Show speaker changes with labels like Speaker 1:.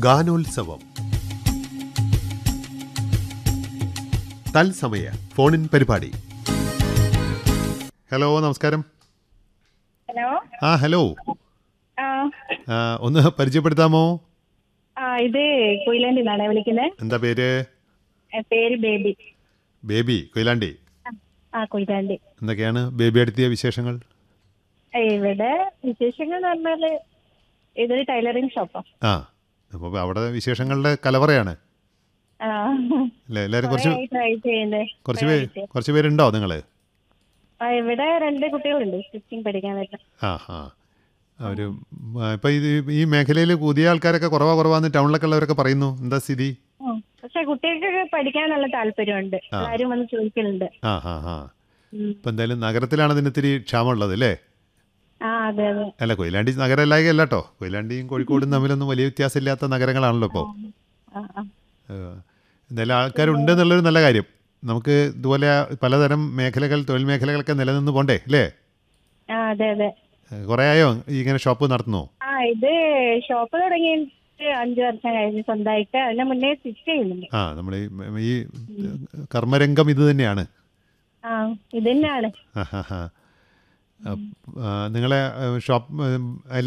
Speaker 1: ഗാനോത്സവം തത്സമയ ഫോണിൻ പരിപാടി ഹലോ നമസ്കാരം
Speaker 2: ഹലോ
Speaker 1: ആ ഹലോ
Speaker 2: ആ
Speaker 1: ആ, ഒന്ന് പരിചയപ്പെടുത്താമോ
Speaker 2: ആ ഇത് കൊയിലാണ്ടി നിന്നാണ് വിളിക്കുന്നത്
Speaker 1: എന്താ പേര്
Speaker 2: പേര് ബേബി
Speaker 1: ബേബി കൊയിലാണ്ടി
Speaker 2: ആ കൊയിലാണ്ടി
Speaker 1: എന്തൊക്കെയാണ് ബേബി അടുത്തിയ വിശേഷങ്ങൾ
Speaker 2: ഇവിടെ വിശേഷങ്ങൾ എന്ന് പറഞ്ഞാല് ഇതൊരു ടൈലറിംഗ് ഷോപ്പാ
Speaker 1: ആ അപ്പോൾ അവിടെ വിശേഷങ്ങളുടെ കലവറയാണ്
Speaker 2: ആ
Speaker 1: അല്ലേ എല്ലാവരും കുറച്ച്
Speaker 2: ട്രൈ ചെയ്യുന്നത്
Speaker 1: കുറച്ച് പേര് കുറച്ച് പേരുണ്ടോ നിങ്ങൾ
Speaker 2: ആ ഇവിടെ രണ്ട് കുട്ടികളുണ്ട് സ്റ്റിച്ചിങ് പഠിക്കാൻ പറ്റും
Speaker 1: ആ ആ ഒരു ഇപ്പം ഇത് ഈ മേഖലയിൽ പുതിയ ആൾക്കാരൊക്കെ കുറവാ കുറവാന്ന് ടൗണിലൊക്കെ ഉള്ളവരൊക്കെ പറയുന്നു എന്താ സ്ഥിതി
Speaker 2: പക്ഷെ കുട്ടികൾക്കൊക്കെ പഠിക്കാൻ നല്ല താല്പര്യമുണ്ട് എല്ലാവരും വന്ന് ചോദിക്കലുണ്ട്
Speaker 1: ആ ആ ആ
Speaker 2: ഉം.
Speaker 1: ഇപ്പം എന്തായാലും നഗരത്തിലാണ് ഇതിന് ഇത്തിരി ക്ഷാമമുള്ളത് അല്ലേ
Speaker 2: ആ അതെ അതെ
Speaker 1: അല്ല കൊയിലാണ്ടി നഗരമല്ലായക അല്ല കേട്ടോ കൊയിലാണ്ടിയും കോഴിക്കോടും തമ്മിലൊന്നും വലിയ വ്യത്യാസമില്ലാത്ത നഗരങ്ങളാണല്ലോ ഇപ്പോൾ
Speaker 2: ആ ആ
Speaker 1: എന്തായാലും ആൾക്കാരുണ്ടെന്നുള്ളൊരു നല്ല കാര്യം നമുക്ക് ഇതുപോലെ പലതരം മേഖലകൾ തൊഴിൽ മേഖലകളൊക്കെ നിലനിന്ന് പോണ്ടേ അല്ലേ
Speaker 2: ആ അതെ അതെ
Speaker 1: ഏഹ് കുറേ ആയോ ഈ ഇങ്ങനെ ഷോപ്പ് നടത്തുന്നു
Speaker 2: ആ ഇത് ഷോപ്പ് തുടങ്ങിയിട്ട് അഞ്ചു വർഷം കഴിഞ്ഞ് സ്വന്തമായിട്ട് അതിന്റെ മുന്നേ സ്റ്റിച്ച് ചെയ്യുന്നുണ്ട്
Speaker 1: ആ നമ്മൾ ഈ ഈ കർമ്മരംഗം ഇത് തന്നെയാണ്
Speaker 2: ആ ഇത് തന്നെയാണ്
Speaker 1: ആ ഹാ ഹാ നിങ്ങളെ ഷോപ്പ്